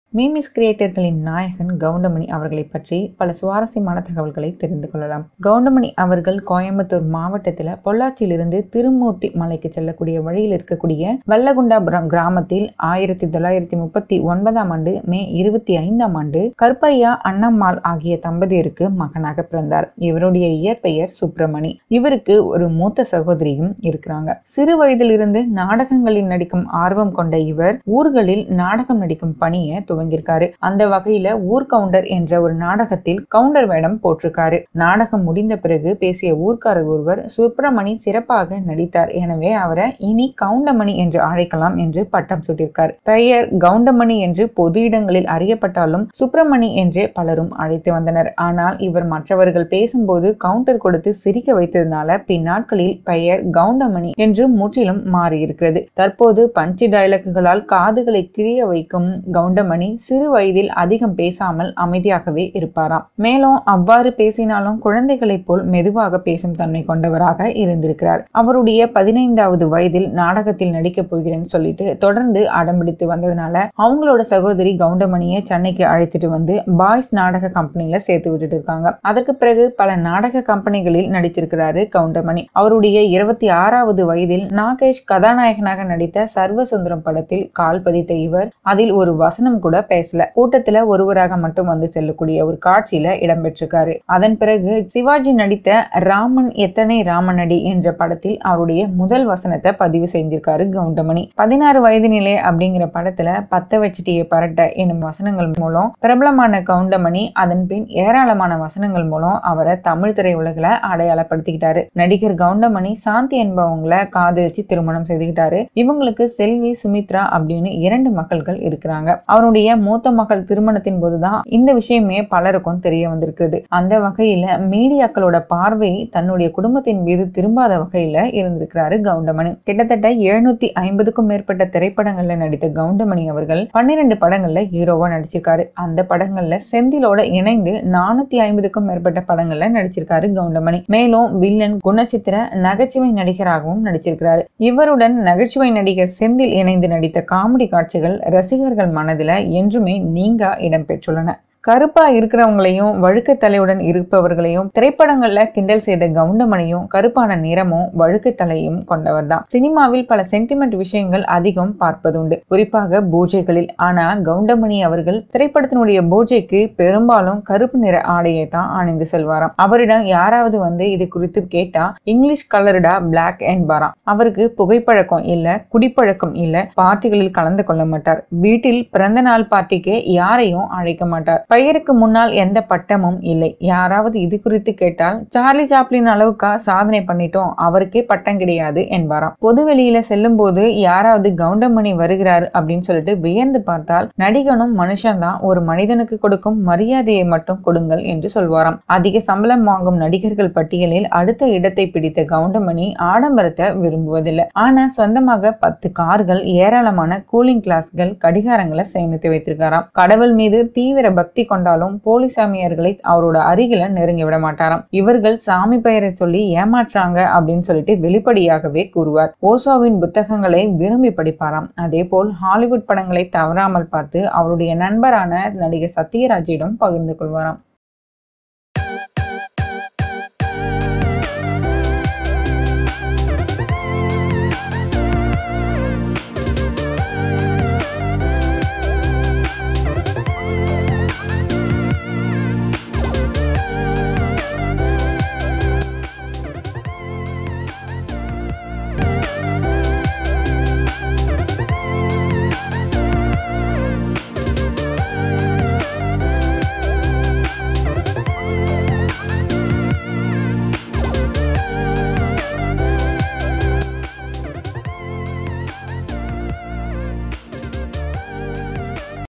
memes கிரியேட்டர்களின் நாயகன் கவுண்டமணி அவர்களை பற்றி பல சுவாரஸ்யமான தகவல்களை தெரிந்து கொள்ளலாம் கவுண்டமணி அவர்கள் கோயம்புத்தூர் மாவட்டத்தில் பொள்ளாச்சியிலிருந்து திருமூர்த்தி மலைக்கு செல்லக்கூடிய வழியில் இருக்கக்கூடிய வெள்ளகுண்டாபுரம் கிராமத்தில் ஆயிரத்தி தொள்ளாயிரத்தி முப்பத்தி ஒன்பதாம் ஆண்டு மே இருபத்தி ஐந்தாம் ஆண்டு கருப்பையா அண்ணம்மாள் ஆகிய தம்பதியருக்கு மகனாக பிறந்தார் இவருடைய இயற்பெயர் சுப்பிரமணி இவருக்கு ஒரு மூத்த சகோதரியும் இருக்கிறாங்க சிறு வயதிலிருந்து நாடகங்களில் நடிக்கும் ஆர்வம் கொண்ட இவர் ஊர்களில் நாடகம் நடிக்கும் பணியை துவங்கியிருக்காரு அந்த வகையில ஊர் கவுண்டர் என்ற ஒரு நாடகத்தில் கவுண்டர் வேடம் போட்டிருக்காரு நாடகம் முடிந்த பிறகு பேசிய ஊர்க்காரர் ஒருவர் சுப்பிரமணி சிறப்பாக நடித்தார் எனவே அவரை இனி கவுண்டமணி என்று அழைக்கலாம் என்று பட்டம் சூட்டியிருக்கார் பெயர் கவுண்டமணி என்று பொது இடங்களில் அறியப்பட்டாலும் சுப்பிரமணி என்றே பலரும் அழைத்து வந்தனர் ஆனால் இவர் மற்றவர்கள் பேசும்போது கவுண்டர் கொடுத்து சிரிக்க வைத்ததுனால பின்னாட்களில் பெயர் கவுண்டமணி என்று முற்றிலும் மாறியிருக்கிறது தற்போது பஞ்சு டயலாக்குகளால் காதுகளை கிழிய வைக்கும் கவுண்டமணி சிறு வயதில் அதிகம் பேசாமல் அமைதியாகவே இருப்பாராம் மேலும் அவ்வாறு பேசினாலும் குழந்தைகளைப் போல் மெதுவாக பேசும் தன்மை கொண்டவராக இருந்திருக்கிறார் அவருடைய பதினைந்தாவது வயதில் நாடகத்தில் நடிக்கப் போகிறேன்னு சொல்லிட்டு தொடர்ந்து அடம்பிடித்து வந்ததுனால அவங்களோட சகோதரி கவுண்டமணியை சென்னைக்கு அழைத்துட்டு வந்து பாய்ஸ் நாடக கம்பெனில சேர்த்து விட்டுட்டு இருக்காங்க அதற்கு பிறகு பல நாடக கம்பெனிகளில் நடித்திருக்கிறாரு கவுண்டமணி அவருடைய இருபத்தி ஆறாவது வயதில் நாகேஷ் கதாநாயகனாக நடித்த சர்வசுந்தரம் படத்தில் கால் பதித்த இவர் அதில் ஒரு வசனம் கூட பேசல கூட்டத்துல ஒருவராக மட்டும் வந்து செல்லக்கூடிய ஒரு காட்சியில இடம்பெற்றிருக்காரு அதன் பிறகு சிவாஜி நடித்த ராமன் எத்தனை ராமனடி என்ற படத்தில் அவருடைய முதல் வசனத்தை பதிவு செய்திருக்காரு கவுண்டமணி பதினாறு வயதினிலே அப்படிங்கிற படத்துல பத்த வச்சிட்டிய பரட்ட என்னும் வசனங்கள் மூலம் பிரபலமான கவுண்டமணி அதன் பின் ஏராளமான வசனங்கள் மூலம் அவரை தமிழ் திரையுலகில அடையாளப்படுத்திக்கிட்டாரு நடிகர் கவுண்டமணி சாந்தி என்பவங்களை காதலிச்சு திருமணம் செய்துக்கிட்டாரு இவங்களுக்கு செல்வி சுமித்ரா அப்படின்னு இரண்டு மகள்கள் இருக்கிறாங்க அவருடைய மூத்த மகள் திருமணத்தின் போதுதான் இந்த விஷயமே பலருக்கும் தெரிய வந்திருக்கிறது அந்த வகையில மீடியாக்களோட பார்வை தன்னுடைய குடும்பத்தின் மீது திரும்பாத வகையில இருந்திருக்கிறாரு கவுண்டமணி கிட்டத்தட்ட எழுநூத்தி ஐம்பதுக்கும் மேற்பட்ட திரைப்படங்கள்ல நடித்த கவுண்டமணி அவர்கள் பன்னிரண்டு படங்கள்ல ஹீரோவா நடிச்சிருக்காரு அந்த படங்கள்ல செந்திலோட இணைந்து நானூத்தி ஐம்பதுக்கும் மேற்பட்ட படங்கள்ல நடிச்சிருக்காரு கவுண்டமணி மேலும் வில்லன் குணச்சித்திர நகைச்சுவை நடிகராகவும் நடிச்சிருக்கிறாரு இவருடன் நகைச்சுவை நடிகர் செந்தில் இணைந்து நடித்த காமெடி காட்சிகள் ரசிகர்கள் மனதில என்றுமே நீங்கா இடம்பெற்றுள்ளன கருப்பா இருக்கிறவங்களையும் வழுக்க தலையுடன் இருப்பவர்களையும் திரைப்படங்கள்ல கிண்டல் செய்த கவுண்டமணியும் கருப்பான நிறமும் வழுக்க தலையும் கொண்டவர் தான் சினிமாவில் பல சென்டிமெண்ட் விஷயங்கள் அதிகம் பார்ப்பதுண்டு குறிப்பாக பூஜைகளில் ஆனா கவுண்டமணி அவர்கள் திரைப்படத்தினுடைய பூஜைக்கு பெரும்பாலும் கருப்பு நிற ஆடையை தான் அணிந்து செல்வாராம் அவரிடம் யாராவது வந்து இது குறித்து கேட்டா இங்கிலீஷ் கலர்டா பிளாக் என்பாராம் அவருக்கு புகைப்பழக்கம் இல்ல குடிப்பழக்கம் இல்ல பார்ட்டிகளில் கலந்து கொள்ள மாட்டார் வீட்டில் பிறந்த நாள் பார்ட்டிக்கு யாரையும் அழைக்க மாட்டார் பெயருக்கு முன்னால் எந்த பட்டமும் இல்லை யாராவது இது குறித்து கேட்டால் சார்லி சாப்ளின் அளவுக்கா சாதனை பண்ணிட்டோம் அவருக்கே பட்டம் கிடையாது என்பாராம் பொது வெளியில செல்லும் போது யாராவது கவுண்டமணி வருகிறார் அப்படின்னு சொல்லிட்டு வியந்து பார்த்தால் நடிகனும் மனுஷன்தான் ஒரு மனிதனுக்கு கொடுக்கும் மரியாதையை மட்டும் கொடுங்கள் என்று சொல்வாராம் அதிக சம்பளம் வாங்கும் நடிகர்கள் பட்டியலில் அடுத்த இடத்தை பிடித்த கவுண்டமணி ஆடம்பரத்தை விரும்புவதில்லை ஆனா சொந்தமாக பத்து கார்கள் ஏராளமான கூலிங் கிளாஸ்கள் கடிகாரங்களை சேமித்து வைத்திருக்காராம் கடவுள் மீது தீவிர பக்தி கொண்டாலும் போலி சாமியார்களை அவரோட அருகில நெருங்கி விட மாட்டாராம் இவர்கள் சாமி பெயரை சொல்லி ஏமாற்றாங்க அப்படின்னு சொல்லிட்டு வெளிப்படையாகவே கூறுவார் ஓசோவின் புத்தகங்களை விரும்பி படிப்பாராம் அதே போல் ஹாலிவுட் படங்களை தவறாமல் பார்த்து அவருடைய நண்பரான நடிகர் சத்யராஜிடம் பகிர்ந்து கொள்வாராம்